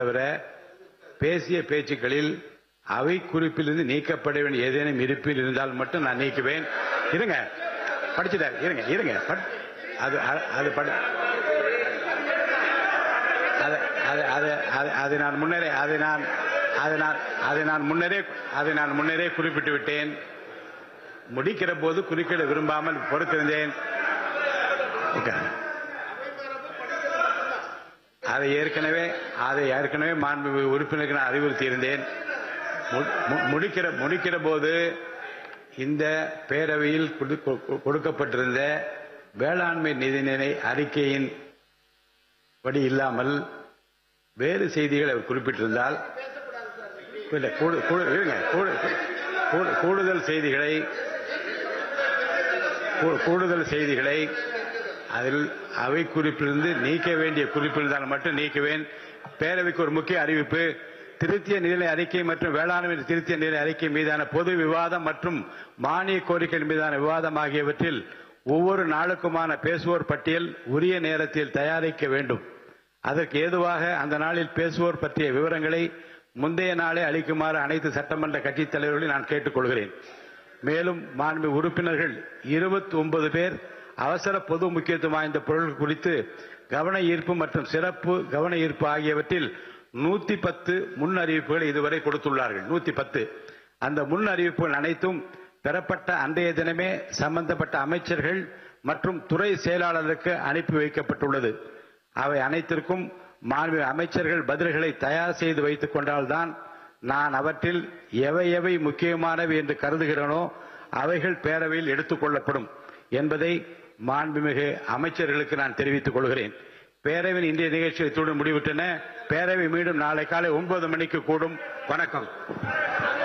தவிர பேசிய பேச்சுக்களில் அவை குறிப்பிலிருந்து நீக்கப்பட வேண்டிய ஏதேனும் இருப்பில் இருந்தால் மட்டும் நான் நீக்குவேன் இருங்க படிச்சுட்டார் இருங்க இருங்க படி- அது அது- அது படி அது அது அது அது- அது நான் முன்னரே அதை நான் அதை நான் அதை நான் முன்னரே அதை நான் முன்னரே குறிப்பிட்டு விட்டேன் முடிக்கிற போது குறுக்கிட விரும்பாமல் பொறுத்திருந்தேன் உட்காருங்க. அதை ஏற்கனவே அதை ஏற்கனவே மாண்பு உறுப்பினருக்கு நான் அறிவுறுத்தி இருந்தேன் மு- மு- முடிக்கிற முடிக்கிற போது இந்த பேரவையில் கொடு- கொ- கொடுக்கப்பட்டிருந்த வேளாண்மை நிதிநிலை அறிக்கையின் படி இல்லாமல் வேறு செய்திகள் அவர் குறிப்பிட்டிருந்தால் இல்ல, கூடு- கூடு- இருங்க, கூடு- கூடு- கூடுதல் செய்திகளை கூ- கூடுதல் செய்திகளை அதில் அவை குறிப்பிலிருந்து நீக்க வேண்டிய குறிப்பிருந்தால் மட்டும் நீக்குவேன் பேரவைக்கு ஒரு முக்கிய அறிவிப்பு திருத்திய நிலை அறிக்கை மற்றும் வேளாண்மை திருத்திய நிலை அறிக்கை மீதான பொது விவாதம் மற்றும் மானிய கோரிக்கை மீதான விவாதம் ஆகியவற்றில் ஒவ்வொரு நாளுக்குமான பேசுவோர் பட்டியல் உரிய நேரத்தில் தயாரிக்க வேண்டும் அதற்கு ஏதுவாக அந்த நாளில் பேசுவோர் பற்றிய விவரங்களை முந்தைய நாளே அளிக்குமாறு அனைத்து சட்டமன்ற கட்சித் தலைவர்களையும் நான் கேட்டுக்கொள்கிறேன் மேலும் மாண்பு உறுப்பினர்கள் 29 பேர் அவசர பொது முக்கியத்துவம் வாய்ந்த பொருள் குறித்து கவன ஈர்ப்பு மற்றும் சிறப்பு கவன ஈர்ப்பு ஆகியவற்றில் 110 பத்து முன் அறிவிப்புகள் இதுவரை கொடுத்துள்ளார்கள் 110 பத்து அந்த முன் அறிவிப்புகள் அனைத்தும் பெறப்பட்ட அன்றைய தினமே சம்பந்தப்பட்ட அமைச்சர்கள் மற்றும் துறை செயலாளருக்கு அனுப்பி வைக்கப்பட்டுள்ளது அவை அனைத்திற்கும் மாண்பு அமைச்சர்கள் பதில்களை தயார் செய்து வைத்துக் கொண்டால்தான் நான் அவற்றில் எவை எவை முக்கியமானவை என்று கருதுகிறேனோ அவைகள் பேரவையில் எடுத்துக் கொள்ளப்படும் என்பதை மாண்புமிகு அமைச்சர்களுக்கு நான் தெரிவித்துக் கொள்கிறேன் பேரவையின் இன்றைய நிகழ்ச்சி இத்துடன் முடிவிட்டன பேரவை மீண்டும் நாளை காலை ஒன்பது மணிக்கு கூடும் வணக்கம்